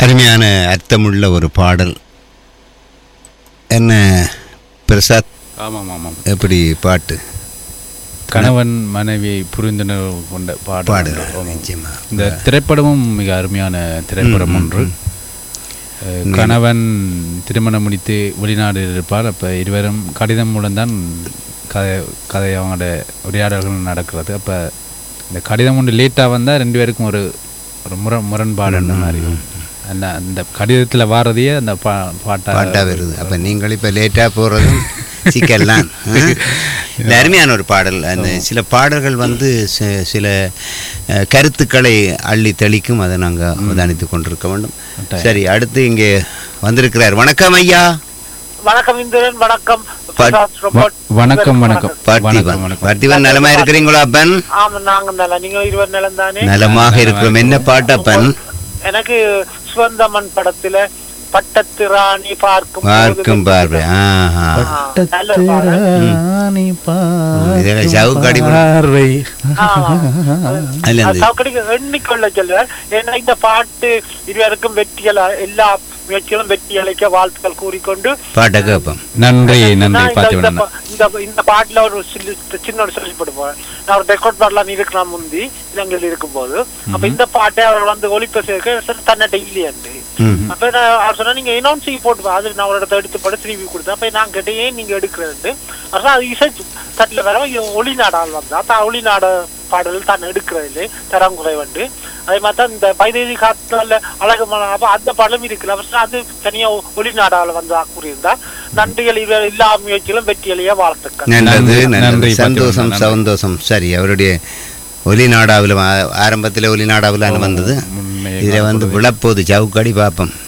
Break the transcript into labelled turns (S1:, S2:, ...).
S1: அருமையான அர்த்தமுள்ள ஒரு பாடல் என்ன பிரசாத்
S2: ஆமாம் ஆமாம்
S1: எப்படி பாட்டு
S2: கணவன் மனைவியை புரிந்துணர்வு கொண்ட பாடல்
S1: பாடல்
S2: ஆமாம்.
S1: நிச்சயமா
S2: இந்த திரைப்படமும் மிக அருமையான திரைப்படம் ஒன்று அஹ், கணவன் திருமணம் முடித்து வெளிநாடு இருப்பார் அப்போ இருவரும் கடிதம் மூலம்தான் கதை கதை அவங்களோட உரையாடல்கள் நடக்கிறது அப்போ இந்த கடிதம் ஒன்று லேட்டாக வந்தால் ரெண்டு பேருக்கும் ஒரு ஒரு முர முரண்பாடு அந்த மாதிரி அந்த அந்த கடிதத்தில் வாரதையே அந்த பா பாட்டா
S1: பாட்டா வருது அப்ப நீங்கள் இப்ப லேட்டா போறதும் சிக்கலாம் இந்த அருமையான ஒரு பாடல் அந்த சில பாடல்கள் வந்து சி- சில அஹ், கருத்துக்களை அள்ளி தெளிக்கும் அதை நாங்க அவதானித்துக் கொண்டிருக்க வேண்டும்
S2: கட்டாயம்.
S1: சரி அடுத்து இங்கே வந்திருக்கிறார் வணக்கம் ஐயா
S3: வணக்கம் இந்திரன் வணக்கம்
S1: பட்-
S3: பிரசாத் ரோபோட்.
S2: வணக்கம் வணக்கம்
S1: பார்த்திபன்
S2: வணக்கம் வணக்கம்
S1: பார்த்திபன் நலமா இருக்கிறீங்களா அப்பன்
S3: ஆமா நாங்க நல்லா நீங்க இருவர் நிலம் தானே
S1: நலமாக இருக்கிறோம் என்ன பாட்டு அப்பன்
S3: எனக்கு சுவந்தமன் படத்துல பட்டத்து ராணி பார்க்கும் போது
S1: பார்க்கும் பார்வை ஆஹா
S3: ஆ, நல்ல ஒரு பாடல்.
S2: ராணி
S1: இதெல்லாம் சவுக்காடி
S2: பார்வை
S3: ஆமா.
S1: அதுல
S3: அது
S1: இருந்து
S3: சவுக்கடிக்கு எண்ணிக்கொள்ள சொல்லுவார் ஏன்னா இந்த பாட்டு இருவருக்கும் வெற்றிகள் எல்லா முயற்சிகளும் வெற்றி அளிக்க வாழ்த்துக்கள் கூறிக்கொண்டு
S1: பாட்டை கேட்போம்
S2: நன்றி நன்றி
S3: நான் இந்த- இந்த
S2: பார்த்து
S3: பா- இந்த இந்த பாட்டுல ஒரு சின்ன சின்ன ஒரு சொல்லிப்பட்டு போறேன் நான் ஒரு ரெக்கார்ட் பாடலாம் இருக்கிறேன் முந்தி இலங்கையில் இருக்கும்போது அப்ப இந்த பாட்டை அவர் வந்து ஒளிப்பேச தன்னிட்ட இல்லையாண்டு
S1: ம்.
S3: அப்ப நான் அவர் சொன்னா நீங்க அனௌன்ஸ் போட்டு வா. அது நான் ஒரு இடத்த எடுத்து படம் திருப்பி கொடுத்தேன் அப்ப நான் கேட்டேன் ஏன் நீங்க எடுக்கிறது அதான் அது இசை தட்டுல வர ஒளிநாடால் வந்தா தான் ஒளிநாட பாடல் தான் எடுக்கிறது இல்லை தரங்குறை வந்து அதே மாதிரி தான் இந்த பைதேவி காத்துல அழகு மலர் அப்ப அந்த படம் இருக்குல்ல அவர் சொன்னா அது தனியா ஒளிநாடால வந்தா கூறியிருந்தா நன்றிகள் இவர் எல்லா முயற்சிகளும் வெற்றியலையே வாழ்த்துக்கள்
S1: நல்லது
S2: நன்றி,
S1: நல்லது
S2: நன்றி,
S1: சந்தோஷம்
S2: பாத்திமா, நன்றி.
S1: சந்தோஷம் சரி அவருடைய ஒலிநாடாவில் ஆரம்பத்தில் ஒலிநாடாவில் வந்தது
S2: உண்மையை
S1: இதில் வந்து விழப்போது சவுக்காடி பார்ப்போம்